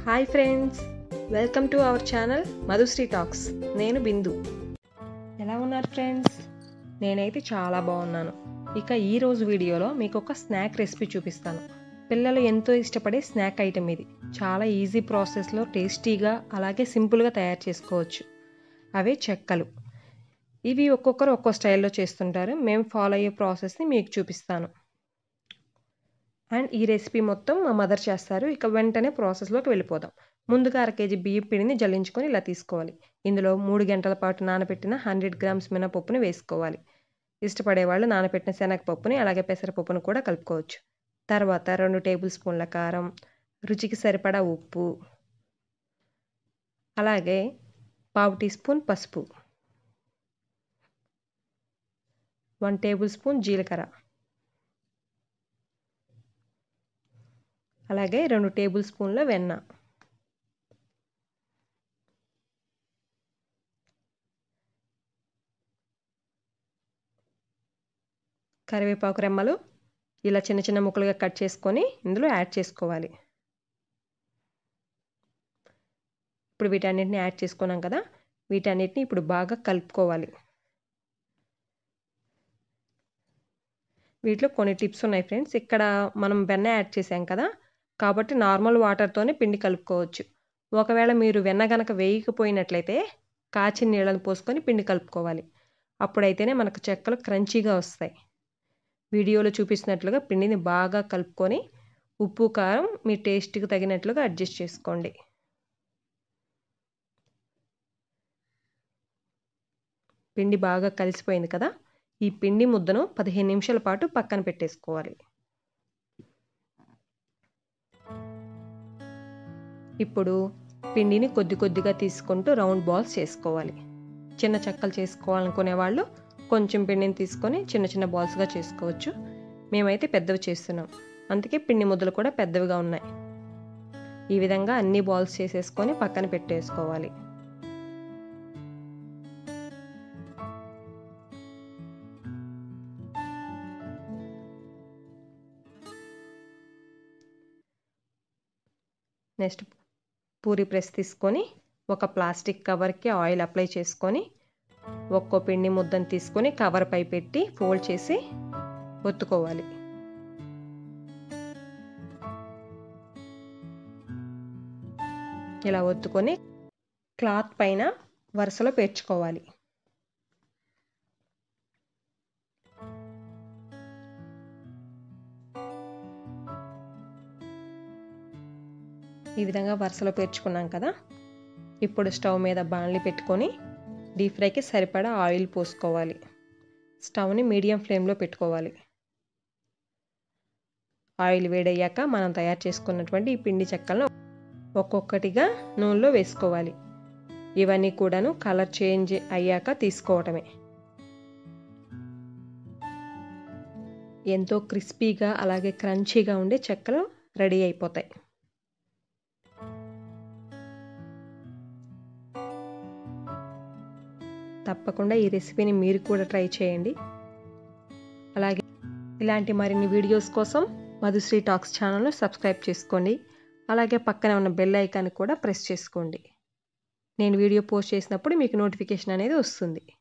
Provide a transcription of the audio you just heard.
hi friends welcome to our channel Madhushri talks నేను బిందు ఎలా ఉన్నారు ఫ్రెండ్స్ నేనైతే చాలా బాగున్నాను ఇక ఈ రోజు వీడియోలో మీకు ఒక స్నాక్ రెసిపీ చూపిస్తాను పిల్లలు ఎంతో ఇష్టపడే స్నాక్ ఐటెం ఇది చాలా ఈజీ ప్రాసెస్లో టేస్టీగా అలాగే సింపుల్గా తయారు చేసుకోవచ్చు అవే చెక్కలు ఇవి ఒక్కొక్కరు ఒక్కో స్టైల్లో చేస్తుంటారు మేము ఫాలో అయ్యే ప్రాసెస్ని మీకు చూపిస్తాను అండ్ ఈ రెసిపీ మొత్తం మా మదర్ చేస్తారు ఇక వెంటనే ప్రాసెస్లోకి వెళ్ళిపోదాం ముందుగా అర కేజీ బియ్యం పిండిని జల్లించుకొని ఇలా తీసుకోవాలి ఇందులో మూడు గంటల పాటు నానబెట్టిన హండ్రెడ్ గ్రామ్స్ మినపప్పుని వేసుకోవాలి ఇష్టపడే వాళ్ళు నానబెట్టిన శనగపప్పుని అలాగే పెసరపప్పును కూడా కలుపుకోవచ్చు తర్వాత రెండు టేబుల్ స్పూన్ల కారం రుచికి సరిపడా ఉప్పు అలాగే పావు టీ స్పూన్ పసుపు వన్ టేబుల్ స్పూన్ జీలకర్ర అలాగే రెండు టేబుల్ స్పూన్ల వెన్న కరివేపాకు రెమ్మలు ఇలా చిన్న చిన్న ముక్కలుగా కట్ చేసుకొని ఇందులో యాడ్ చేసుకోవాలి ఇప్పుడు వీటన్నిటిని యాడ్ చేసుకున్నాం కదా వీటన్నిటిని ఇప్పుడు బాగా కలుపుకోవాలి వీటిలో కొన్ని టిప్స్ ఉన్నాయి ఫ్రెండ్స్ ఇక్కడ మనం వెన్న యాడ్ చేసాం కదా కాబట్టి నార్మల్ వాటర్తోనే పిండి కలుపుకోవచ్చు ఒకవేళ మీరు వెన్న గనక వేయకపోయినట్లయితే కాచిన నీళ్ళని పోసుకొని పిండి కలుపుకోవాలి అప్పుడైతేనే మనకు చెక్కలు క్రంచీగా వస్తాయి వీడియోలో చూపిస్తున్నట్లుగా పిండిని బాగా కలుపుకొని ఉప్పు కారం మీ టేస్ట్కి తగినట్లుగా అడ్జస్ట్ చేసుకోండి పిండి బాగా కలిసిపోయింది కదా ఈ పిండి ముద్దను పదిహేను నిమిషాల పాటు పక్కన పెట్టేసుకోవాలి ఇప్పుడు పిండిని కొద్ది కొద్దిగా తీసుకుంటూ రౌండ్ బాల్స్ చేసుకోవాలి చిన్న చెక్కలు చేసుకోవాలనుకునే వాళ్ళు కొంచెం పిండిని తీసుకొని చిన్న చిన్న బాల్స్గా చేసుకోవచ్చు మేమైతే పెద్దవి చేస్తున్నాం అందుకే పిండి ముద్దలు కూడా పెద్దవిగా ఉన్నాయి ఈ విధంగా అన్ని బాల్స్ చేసేసుకొని పక్కన పెట్టేసుకోవాలి నెక్స్ట్ పూరి ప్రెస్ తీసుకొని ఒక ప్లాస్టిక్ కవర్కి ఆయిల్ అప్లై చేసుకొని ఒక్కో పిండి ముద్దను తీసుకొని కవర్ పై పెట్టి ఫోల్డ్ చేసి ఒత్తుకోవాలి ఇలా ఒత్తుకొని క్లాత్ పైన వరుసలో పేర్చుకోవాలి ఈ విధంగా వరుసలో పేర్చుకున్నాం కదా ఇప్పుడు స్టవ్ మీద బాణలి పెట్టుకొని డీప్ ఫ్రైకి సరిపడా ఆయిల్ పోసుకోవాలి స్టవ్ని మీడియం ఫ్లేమ్లో పెట్టుకోవాలి ఆయిల్ వేడయ్యాక మనం తయారు చేసుకున్నటువంటి ఈ పిండి చెక్కలను ఒక్కొక్కటిగా నూనెలో వేసుకోవాలి ఇవన్నీ కూడాను కలర్ చేంజ్ అయ్యాక తీసుకోవటమే ఎంతో క్రిస్పీగా అలాగే క్రంచీగా ఉండే చెక్కలు రెడీ అయిపోతాయి తప్పకుండా ఈ రెసిపీని మీరు కూడా ట్రై చేయండి అలాగే ఇలాంటి మరిన్ని వీడియోస్ కోసం మధుశ్రీ టాక్స్ ఛానల్ను సబ్స్క్రైబ్ చేసుకోండి అలాగే పక్కన ఉన్న బెల్ ఐకాన్ కూడా ప్రెస్ చేసుకోండి నేను వీడియో పోస్ట్ చేసినప్పుడు మీకు నోటిఫికేషన్ అనేది వస్తుంది